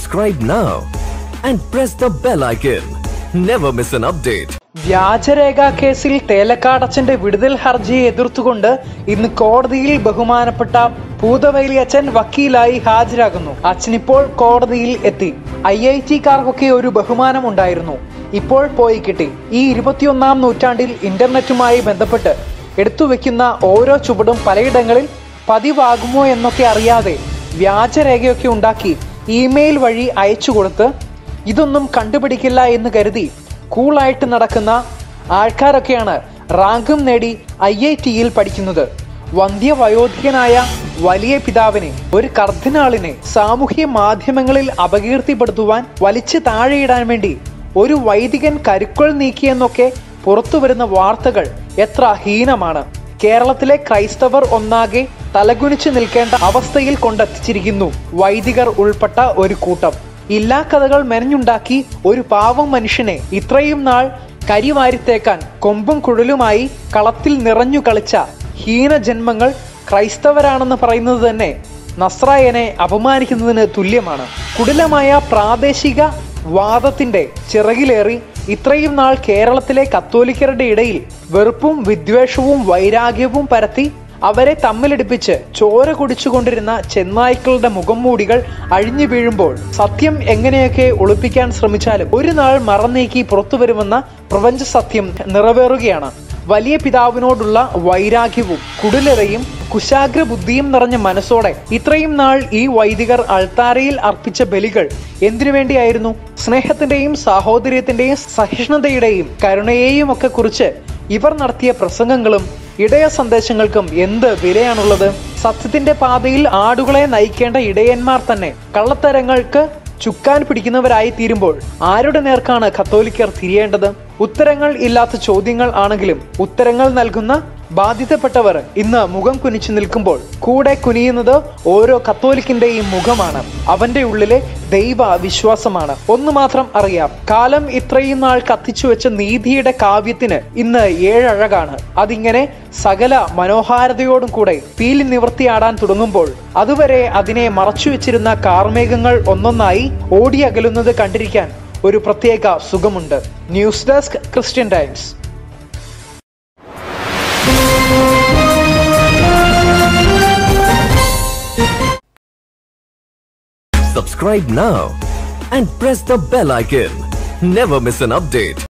Subscribe now and press the bell icon. Never miss an update. വ്യാജരേഖ കേസിൽ തേലക്കാടച്ചന്റെ വിടുതൽ ഹർജിയെ എതിർത്തുകൊണ്ട് ഇന്ന് കോടതിയിൽ ബഹുമാനപ്പെട്ട പൂതവൈലി അച്ഛൻ വക്കീലായി ഹാജരാകുന്നു അച്ഛനിപ്പോൾ കോടതിയിൽ എത്തി ഐ ഐ ടിക്കാർക്കൊക്കെ ഒരു ബഹുമാനം ഉണ്ടായിരുന്നു ഇപ്പോൾ പോയി കിട്ടി ഈ ഇരുപത്തിയൊന്നാം നൂറ്റാണ്ടിൽ ഇന്റർനെറ്റുമായി ബന്ധപ്പെട്ട് എടുത്തുവെക്കുന്ന ഓരോ ചുവടും പലയിടങ്ങളിൽ പതിവാകുമോ എന്നൊക്കെ അറിയാതെ വ്യാജരേഖയൊക്കെ ഉണ്ടാക്കി ഇമെയിൽ വഴി അയച്ചു കൊടുത്ത് ഇതൊന്നും കണ്ടുപിടിക്കില്ല എന്ന് കരുതി കൂളായിട്ട് നടക്കുന്ന ആൾക്കാരൊക്കെയാണ് റാങ്കും നേടി ഐ ഐ ടിയിൽ പഠിക്കുന്നത് വന്ധ്യവയോധികനായ വലിയ പിതാവിനെ ഒരു കർദിനാളിനെ സാമൂഹ്യ മാധ്യമങ്ങളിൽ അപകീർത്തിപ്പെടുത്തുവാൻ വലിച്ചു താഴെയിടാൻ വേണ്ടി ഒരു വൈദികൻ കരുക്കൾ നീക്കിയെന്നൊക്കെ പുറത്തു വരുന്ന വാർത്തകൾ എത്ര ഹീനമാണ് കേരളത്തിലെ ക്രൈസ്തവർ ഒന്നാകെ തലകുനിച്ചു നിൽക്കേണ്ട അവസ്ഥയിൽ കൊണ്ടെത്തിച്ചിരിക്കുന്നു വൈദികർ ഉൾപ്പെട്ട ഒരു കൂട്ടം ഇല്ലാ കഥകൾ മെനഞ്ഞുണ്ടാക്കി ഒരു പാവം മനുഷ്യനെ ഇത്രയും നാൾ കരിവാരിത്തേക്കാൻ കൊമ്പും കുഴലുമായി കളത്തിൽ നിറഞ്ഞു കളിച്ച ഹീനജന്മങ്ങൾ ക്രൈസ്തവരാണെന്ന് പറയുന്നത് തന്നെ നസ്രായനെ അപമാനിക്കുന്നതിന് തുല്യമാണ് കുടിലമായ പ്രാദേശിക വാദത്തിന്റെ ചിറകിലേറി ഇത്രയും നാൾ കേരളത്തിലെ കത്തോലിക്കരുടെ ഇടയിൽ വെറുപ്പും വിദ്വേഷവും വൈരാഗ്യവും പരത്തി അവരെ തമ്മിലടിപ്പിച്ച് ചോര കുടിച്ചുകൊണ്ടിരുന്ന ചെന്നായ്ക്കളുടെ മുഖംമൂടികൾ അഴിഞ്ഞു വീഴുമ്പോൾ സത്യം എങ്ങനെയൊക്കെ ഒളിപ്പിക്കാൻ ശ്രമിച്ചാലും ഒരു നാൾ മറന്നേക്കി പുറത്തു വരുമെന്ന പ്രപഞ്ച സത്യം നിറവേറുകയാണ് വലിയ പിതാവിനോടുള്ള വൈരാഗ്യവും കുടിലറയും കുശാഗ്ര ബുദ്ധിയും നിറഞ്ഞ മനസ്സോടെ ഇത്രയും നാൾ ഈ വൈദികർ അൾത്താരയിൽ അർപ്പിച്ച ബലികൾ എന്തിനു വേണ്ടിയായിരുന്നു സ്നേഹത്തിന്റെയും സാഹോദര്യത്തിന്റെയും സഹിഷ്ണുതയുടെയും കരുണയെയും ഒക്കെ കുറിച്ച് ഇവർ നടത്തിയ പ്രസംഗങ്ങളും ഇടയ സന്ദേശങ്ങൾക്കും എന്ത് വിലയാണുള്ളത് സത്യത്തിന്റെ പാതയിൽ ആടുകളെ നയിക്കേണ്ട ഇടയന്മാർ തന്നെ കള്ളത്തരങ്ങൾക്ക് ചുക്കാൻ പിടിക്കുന്നവരായി തീരുമ്പോൾ ആരുടെ നേർക്കാണ് കത്തോലിക്കർ തിരിയേണ്ടത് ഉത്തരങ്ങൾ ഇല്ലാത്ത ചോദ്യങ്ങൾ ആണെങ്കിലും ഉത്തരങ്ങൾ നൽകുന്ന ബാധിതപ്പെട്ടവർ ഇന്ന് മുഖം കുനിച്ചു നിൽക്കുമ്പോൾ കൂടെ കുനിയുന്നത് ഓരോ കത്തോലിക്കിന്റെയും മുഖമാണ് അവന്റെ ഉള്ളിലെ ദൈവ വിശ്വാസമാണ് ഒന്ന് മാത്രം അറിയാം കാലം ഇത്രയും നാൾ കത്തിച്ചു വെച്ച നീതിയുടെ കാവ്യത്തിന് ഇന്ന് ഏഴഴകാണ് അതിങ്ങനെ സകല മനോഹാരതയോടും കൂടെ പീലി നിവർത്തിയാടാൻ തുടങ്ങുമ്പോൾ അതുവരെ അതിനെ മറച്ചു വെച്ചിരുന്ന കാർമേഘങ്ങൾ ഒന്നൊന്നായി ഓടിയകലുന്നത് കണ്ടിരിക്കാൻ ഒരു പ്രത്യേക സുഖമുണ്ട് news desk Christian Times Subscribe now and press the bell icon. Never miss an update.